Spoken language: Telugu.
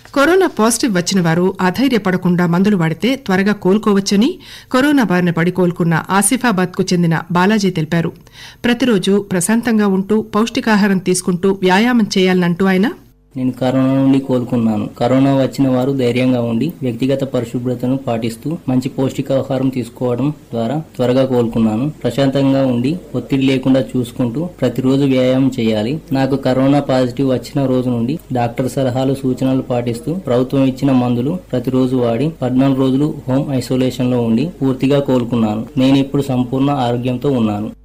కరోనా పాజిటివ్ వచ్చిన వారు అధైర్యపడకుండా మందులు వాడితే త్వరగా కోలుకోవచ్చని కరోనా బారిన పడి కోలుకున్న ఆసిఫాబాద్ కు చెందిన బాలాజీ తెలిపారు ప్రతిరోజు ప్రశాంతంగా ఉంటూ పౌష్టికాహారం తీసుకుంటూ వ్యాయామం చేయాలనంటూ ఆయన నేను కరోనా నుండి కోలుకున్నాను కరోనా వచ్చిన వారు ధైర్యంగా ఉండి వ్యక్తిగత పరిశుభ్రతను పాటిస్తూ మంచి పౌష్టికాహారం తీసుకోవడం ద్వారా త్వరగా కోలుకున్నాను ప్రశాంతంగా ఉండి ఒత్తిడి లేకుండా చూసుకుంటూ ప్రతిరోజు వ్యాయామం చేయాలి నాకు కరోనా పాజిటివ్ వచ్చిన రోజు నుండి డాక్టర్ సలహాలు సూచనలు పాటిస్తూ ప్రభుత్వం ఇచ్చిన మందులు ప్రతిరోజు వాడి పద్నాలుగు రోజులు హోమ్ ఐసోలేషన్ లో ఉండి పూర్తిగా కోలుకున్నాను నేను ఇప్పుడు సంపూర్ణ ఆరోగ్యంతో ఉన్నాను